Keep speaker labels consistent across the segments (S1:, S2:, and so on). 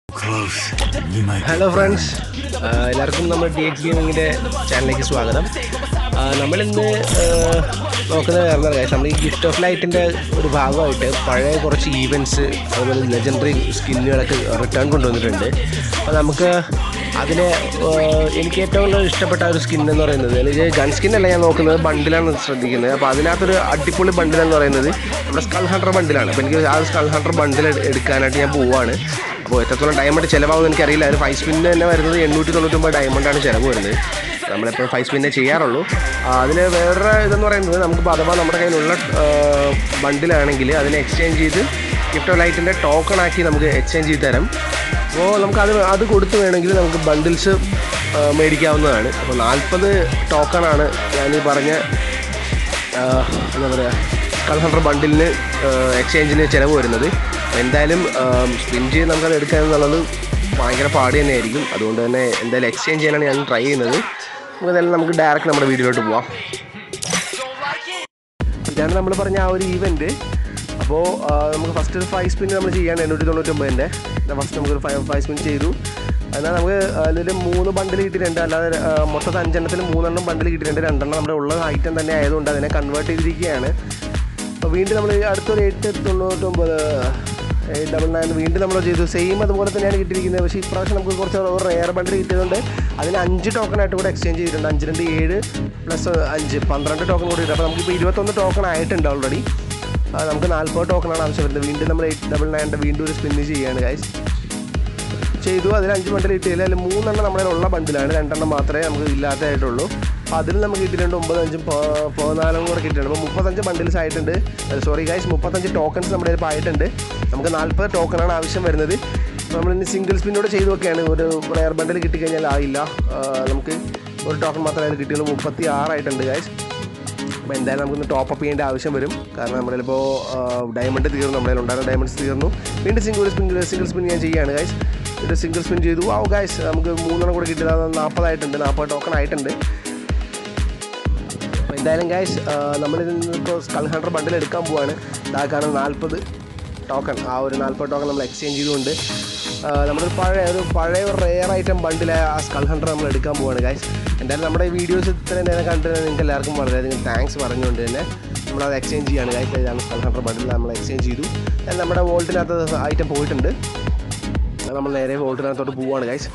S1: close, you might
S2: hello friends എല്ലാവർക്കും നമ്മുടെ D X ഗെയിമിങ്ങിൻ്റെ ചാനലിലേക്ക് സ്വാഗതം ആ, നമ്മളിന്ന് ആ, നോക്കുന്നത് കാരണം guys, നമ്മൾ ഈ ഗിഫ്റ്റ് ഓഫ് ലൈറ്റിൻ്റെ ഒരു ഭാഗമായിട്ട് പഴയ കുറച്ച് ഈവൻറ്റ്സ് അതുപോലെ ലെജൻഡറി സ്കിന്നുകളൊക്കെ റിട്ടേൺ കൊണ്ടുവന്നിട്ടുണ്ട് അപ്പോൾ നമുക്ക് അതിൽ എനിക്ക് ഏറ്റവും കൂടുതൽ ഇഷ്ടപ്പെട്ട ഒരു സ്കിൻ എന്ന് പറയുന്നത് എനിക്ക് ഗൺ സ്കിൻ അല്ല ഞാൻ നോക്കുന്നത് ബണ്ടിലാണ് ശ്രദ്ധിക്കുന്നത് അപ്പോൾ അതിനകത്തൊരു അടിപൊളി ബണ്ടിൽ എന്ന് പറയുന്നത് നമ്മുടെ സ്കൾ ഹണ്ടർ ബണ്ടിലാണ് അപ്പോൾ എനിക്ക് ആ സ്കൾ ഹണ്ടർ ബണ്ടിൽ എടുക്കാനായിട്ട് ഞാൻ പോവുകയാണ് അപ്പോൾ എത്രത്തോളം ഡയമണ്ട് ചിലവാകുമെന്ന് എനിക്കറിയില്ല ഒരു ഫൈവ് സ്പിന്ന് തന്നെ വരുന്നത് എണ്ണൂറ്റി തൊണ്ണൂറ്റൊമ്പത് ഡയമണ്ടാണ് ചിലവ് വരുന്നത് നമ്മളെപ്പോഴും ഫൈവ് സ്പിന്നെ ചെയ്യാറുള്ളൂ അതിൽ വേറൊരു ഇതെന്ന് പറയുന്നത് നമുക്ക് അഥവാ നമ്മുടെ കയ്യിലുള്ള ബണ്ടിലാണെങ്കിൽ അതിനെ എക്സ്ചേഞ്ച് ചെയ്ത് ഗിഫ്റ്റ് ലൈറ്റിൻ്റെ ടോക്കൺ ആക്കി നമുക്ക് എക്സ്ചേഞ്ച് ചെയ്ത് തരാം അപ്പോൾ നമുക്ക് അത് അത് കൊടുത്ത് വേണമെങ്കിൽ നമുക്ക് ബണ്ടിൽസ് മേടിക്കാവുന്നതാണ് അപ്പോൾ നാൽപ്പത് ടോക്കണാണ് ഞാൻ ഈ പറഞ്ഞ ആഹ് എന്താ പറയുക സ്കൾ ഹൺഡ്രഡ് ബണ്ടിലിന് എക്സ്ചേഞ്ചിന് ചിലവ് വരുന്നത് അപ്പോൾ എന്തായാലും സ്പിൻ ചെയ്ത് നമുക്കത് എടുക്കുക എന്നുള്ളത് ഭയങ്കര പാട് തന്നെയായിരിക്കും അതുകൊണ്ട് തന്നെ എന്തായാലും എക്സ്ചേഞ്ച് ചെയ്യാനാണ് ഞാൻ ട്രൈ ചെയ്യുന്നത് നമുക്ക് എന്തായാലും നമുക്ക് ഡയറക്റ്റ് നമ്മുടെ വീഡിയോയിലോട്ട് പോവാം ഇതാണ് നമ്മൾ പറഞ്ഞ ആ ഒരു ഈവൻറ്റ് അപ്പോൾ നമുക്ക് ഫസ്റ്റ് ഒരു ഫൈവ് സ്പിൻ നമ്മൾ ചെയ്യാണ് എണ്ണൂറ്റി തൊണ്ണൂറ്റൊമ്പതിൻ്റെ ഫസ്റ്റ് നമുക്കൊരു ഫൈവ് ഫൈവ് സ്പിൻ ചെയ്തു എന്നാൽ നമുക്ക് അതിൽ മൂന്ന് ബണ്ടിൽ കിട്ടിയിട്ടുണ്ട് അല്ലാതെ ആ, മൊത്തത്തിൽ അഞ്ചെണ്ണത്തിൽ മൂന്നെണ്ണം ബണ്ടിൽ കിട്ടിയിട്ടുണ്ട് രണ്ടെണ്ണം നമ്മുടെ ഉള്ള ഐറ്റം തന്നെ ആയതുകൊണ്ട് അതിനെ കൺവേർട്ട് ചെയ്തിരിക്കുകയാണ് അപ്പോൾ വീണ്ടും നമ്മൾ അടുത്തൊരു എട്ട് തൊണ്ണൂറ്റൊമ്പത് എയ്റ്റ് ഡബിൾ നയൻ വീണ്ടും നമ്മൾ ചെയ്തു സെയിം അതുപോലെ തന്നെയാണ് കിട്ടിയിരിക്കുന്നത് പക്ഷേ ഇപ്രാവശ്യം നമുക്ക് കുറച്ച് ഒരു റെയർ ബണ്ടിൽ കിട്ടിയതുകൊണ്ട് അതിന് അഞ്ച് ടോക്കൺ ആയിട്ട് കൂടെ എക്സ്ചേഞ്ച് ചെയ്തിട്ടുണ്ട് അഞ്ച് രണ്ട് ഏഴ് പ്ലസ് അഞ്ച് പന്ത്രണ്ട് ടോക്കൺ കൂടി അപ്പോൾ നമുക്കിപ്പോൾ ഇരുപത്തൊന്ന് ടോക്കൺ ആയിട്ടുണ്ട് ഓൾറെഡി നമുക്ക് നാൽപ്പത് ടോക്കണാണ് ആവശ്യം വരുന്നത് വീണ്ടും നമ്മൾ എയ്റ്റ് ഡബിൾ നയൻ്റെ വീണ്ടും ഒരു സ്പിന്ന് ചെയ്യുകയാണ് ഗൈസ് ചെയ്തു അതിൽ അഞ്ച് ബണ്ടിൽ കിട്ടിയില്ല അതിൽ മൂന്നെണ്ണം നമ്മുടെ ഉള്ള ബണ്ടിലാണ് രണ്ടെണ്ണം മാത്രമേ നമുക്ക് ഇല്ലാത്തതായിട്ടുള്ളൂ അപ്പോൾ അതിൽ നമുക്ക് കിട്ടിയിട്ടുണ്ട് ഒമ്പത് അഞ്ചും പ- പതിനാലും കൂടെ കിട്ടിയിട്ടുണ്ട് അപ്പോൾ മുപ്പത്തഞ്ച് ബണ്ടിൽസ് ആയിട്ടുണ്ട് സോറി ഗൈസ് മുപ്പത്തഞ്ച് ടോക്കൺസ് നമ്മുടെ ഇപ്പോൾ ആയിട്ടുണ്ട് നമുക്ക് നാൽപ്പത് ടോക്കണാണ് ആവശ്യം വരുന്നത് അപ്പോൾ നമ്മൾ ഇനി സിംഗിൾ സ്പിന്നോട് ചെയ്ത് നോക്കുകയാണ് ഒരു റെയർ ബണ്ടിൽ കിട്ടിക്കഴിഞ്ഞാൽ ആയില്ല ആ, നമുക്ക് ഒരു ടോക്കൺ മാത്രമേ അതിൽ കിട്ടിയുള്ളൂ മുപ്പത്തി ആറായിട്ടുണ്ട് ഗൈസ് അപ്പോൾ എന്തായാലും നമുക്കൊന്ന് ടോപ്പ് അപ്പ് ചെയ്യേണ്ട ആവശ്യം വരും കാരണം നമ്മളിപ്പോൾ ഡയമണ്ട് തീർന്നു നമ്മുടെ ഉണ്ടായിരുന്ന ഡയമണ്ട്സ് തീർന്നു വീണ്ടും സിംഗിൾ സ്പിൻ സിംഗിൾ സ്പിൻ ഞാൻ ചെയ്യുകയാണ് ഗൈസ് ഇത് സിംഗിൾ സ്പിൻ ചെയ്തു ആ ഗൈസ് നമുക്ക് മൂന്നെണ്ണം കൂടെ കിട്ടിയത് നാൽപ്പതായിട്ടുണ്ട് നാൽപ്പത് ടോക്കൺ ആയിട്ടുണ്ട് അപ്പോൾ എന്തായാലും ഗൈസ് നമ്മൾ ഇപ്പോൾ സ്കൾ ഹൺഡ്രഡ് ബണ്ടിൽ എടുക്കാൻ പോവാണ് ഇതാ കാണുന്ന നാൽപ്പത് ടോക്കൺ ആ ഒരു നാൽപ്പത് ടോക്കൺ നമ്മൾ എക്സ്ചേഞ്ച് ചെയ്തുകൊണ്ട് ആ, നമ്മുടെ പഴയ ഒരു പഴയ ഒരു റെയർ ഐറ്റം ബണ്ടിലെ ആ സ്കൾ ഹൺഡ്രഡ് നമ്മൾ എടുക്കാൻ പോവാണ് ഗൈസ് എന്തായാലും നമ്മുടെ ഈ വീഡിയോസ് ഇത്രയും നേരം കണ്ടിട്ട് നിങ്ങൾക്ക് എല്ലാവർക്കും വളരെയധികം താങ്ക്സ് പറഞ്ഞുകൊണ്ട് തന്നെ നമ്മളത് എക്സ്ചേഞ്ച് ചെയ്യാണ് ഗൈസ് ഇതാണ് സ്കൾ ഹൺഡ്രഡ് ബണ്ടിൽ നമ്മൾ എക്സ്ചേഞ്ച് ചെയ്തു എന്നാൽ നമ്മുടെ വോൾട്ടിനകത്ത് ഐറ്റം പോയിട്ടുണ്ട് അത് നമ്മൾ നേരെ വോൾട്ടിനകത്തോട്ട് പോവാണ് ഗൈസ്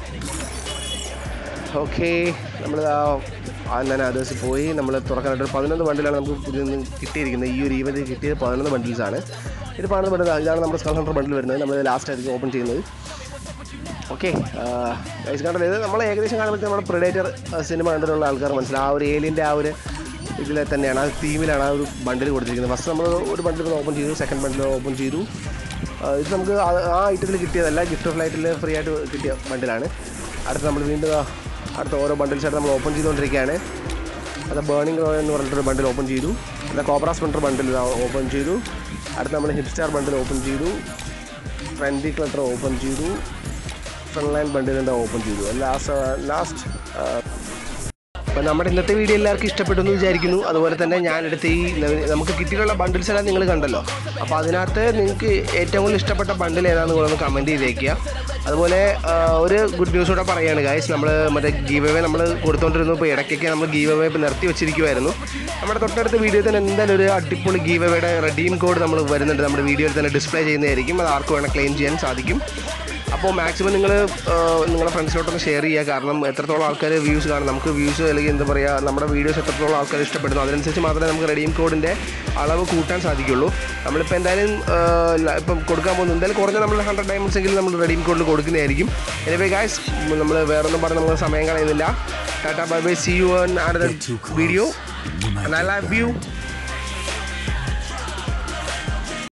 S2: ഓക്കെ നമ്മൾ അങ്ങനെ അതേഴ്സ് പോയി നമ്മൾ തുറക്കാനായിട്ട് ഒരു പതിനൊന്ന് ബണ്ടിലാണ് നമുക്ക് ഇതിൽ നിന്ന് കിട്ടിയിരിക്കുന്നത് ഈ ഒരു ഈവൻറ്റ് കിട്ടിയത് പതിനൊന്ന് ബണ്ടിൽസാണ് ഇത് പതിനൊന്ന് ബണ്ടിൽ ഇതാണ് നമ്മുടെ സ്കൾ ഹൺഡ്രഡ് ബണ്ടിൽ വരുന്നത് നമ്മൾ ലാസ്റ്റ് ആയിരിക്കും ഓപ്പൺ ചെയ്യുന്നത് ഓക്കെ ഗൈസ് കണ്ടത് ഇത് നമ്മൾ ഏകദേശം കാണുമ്പോഴത്തേക്കും നമ്മുടെ പ്രിഡേറ്റർ സിനിമ കണ്ടിട്ടുള്ള ആൾക്കാർ മനസ്സിലാവും ആ ഒരു ഏലിയൻ്റെ ആ ഒരു ഇതിൽ തന്നെയാണ് ആ തീമിലാണ് ആ ഒരു ബണ്ടിൽ കൊടുത്തിരിക്കുന്നത് ഫസ്റ്റ് നമ്മൾ ഒരു ബണ്ടിൽ ഓപ്പൺ ചെയ്തു സെക്കൻഡ് ബണ്ടിൽ ഓപ്പൺ ചെയ്തു ആ, ഇത് നമുക്ക് ആ- ആ ഐറ്റത്തിൽ കിട്ടിയതല്ല ഗിഫ്റ്റ് ഓഫ് ലൈറ്റിൽ ഫ്രീ ആയിട്ട് കിട്ടിയ ബണ്ടിലാണ് അടുത്ത് നമ്മൾ വീണ്ടും ദാ അടുത്ത ഓരോ ബണ്ടിൽസായിട്ട് നമ്മൾ ഓപ്പൺ ചെയ്തുകൊണ്ടിരിക്കുകയാണ് അത് ബേണിംഗ് റോയൽ എന്ന് പറഞ്ഞിട്ടൊരു ബണ്ടിൽ ഓപ്പൺ ചെയ്തു അത് കോബ്ര സ്പെൻഡർ ബണ്ടിൽ ഓപ്പൺ ചെയ്തു അടുത്ത് നമ്മൾ ഹിപ് സ്റ്റാർ ബണ്ടിൽ ഓപ്പൺ ചെയ്തു ട്രെൻഡി ക്ലട്ടർ ഓപ്പൺ ചെയ്തു ഫ്രണ്ട്ലൈൻ ബണ്ടിലിൻ്റെ ഓപ്പൺ ചെയ്തു ലാസ്റ്റ് ലാസ്റ്റ് അപ്പോൾ നമ്മുടെ ഇന്നത്തെ വീഡിയോ എല്ലാവർക്കും ഇഷ്ടപ്പെട്ടു എന്ന് വിചാരിക്കുന്നു അതുപോലെ തന്നെ ഞാനെടുത്ത ഈ നവ- നമുക്ക് കിട്ടിയിട്ടുള്ള ബണ്ടിൽസ് എല്ലാം നിങ്ങൾ കണ്ടല്ലോ അപ്പോൾ അതിനകത്ത് നിങ്ങൾക്ക് ഏറ്റവും കൂടുതൽ ഇഷ്ടപ്പെട്ട ബണ്ടിൽ ഏതാണെന്ന് നിങ്ങളൊന്ന് കമൻറ്റ് ചെയ്തേക്കുക അതുപോലെ ആ, ഒരു ഗുഡ് ന്യൂസ് കൂടെ പറയുകയാണ് ഗായ്സ് നമ്മൾ മറ്റേ ഗീവ് അവേ നമ്മൾ കൊടുത്തുകൊണ്ടിരുന്നു ഇപ്പോൾ ഇടയ്ക്കൊക്കെ നമ്മൾ ഗീവ് അവേ ഇപ്പോൾ നിർത്തി വെച്ചിരിക്കുമായിരുന്നു നമ്മുടെ തൊട്ടടുത്ത വീഡിയോയിൽ തന്നെ എന്തായാലും ഒരു അടിപൊളി ഗീവ് അവയുടെ റെഡീം കോഡ് നമ്മൾ വരുന്നുണ്ട് നമ്മുടെ വീഡിയോയിൽ തന്നെ ഡിസ്പ്ലേ ചെയ്യുന്നതായിരിക്കും അത് ആർക്ക് വേണം ക്ലെയിം ചെയ്യാൻ സാധിക്കും അപ്പോൾ മാക്സിമം നിങ്ങൾ നിങ്ങളുടെ ഫ്രണ്ട്സിലോട്ടൊന്ന് ഷെയർ ചെയ്യുക കാരണം എത്രത്തോളം ആൾക്കാർ വ്യൂസ് കാണും നമുക്ക് വ്യൂസ് അല്ലെങ്കിൽ എന്താ പറയുക നമ്മുടെ വീഡിയോസ് എത്രത്തോളം ആൾക്കാർ ഇഷ്ടപ്പെടുന്നു അതിനനുസരിച്ച് മാത്രമേ നമുക്ക് റെഡീം കോഡിൻ്റെ അളവ് കൂട്ടാൻ സാധിക്കുള്ളൂ നമ്മളിപ്പോൾ എന്തായാലും ആ, ല- ഇപ്പം കൊടുക്കാൻ പോകുന്നത് എന്തായാലും കുറഞ്ഞ നമ്മൾ ഹൺഡ്രഡ് ഡയമണ്ട്സ് എങ്കിലും നമ്മൾ റെഡീം കോഡിൽ കൊടുക്കുന്നതായിരിക്കും എനിവേ ഗായ്സ് നമ്മൾ വേറെ ഒന്നും പറഞ്ഞ് നമ്മൾ സമയം കളയുന്നില്ല tata bye bye see you an video
S1: you might
S2: and I love you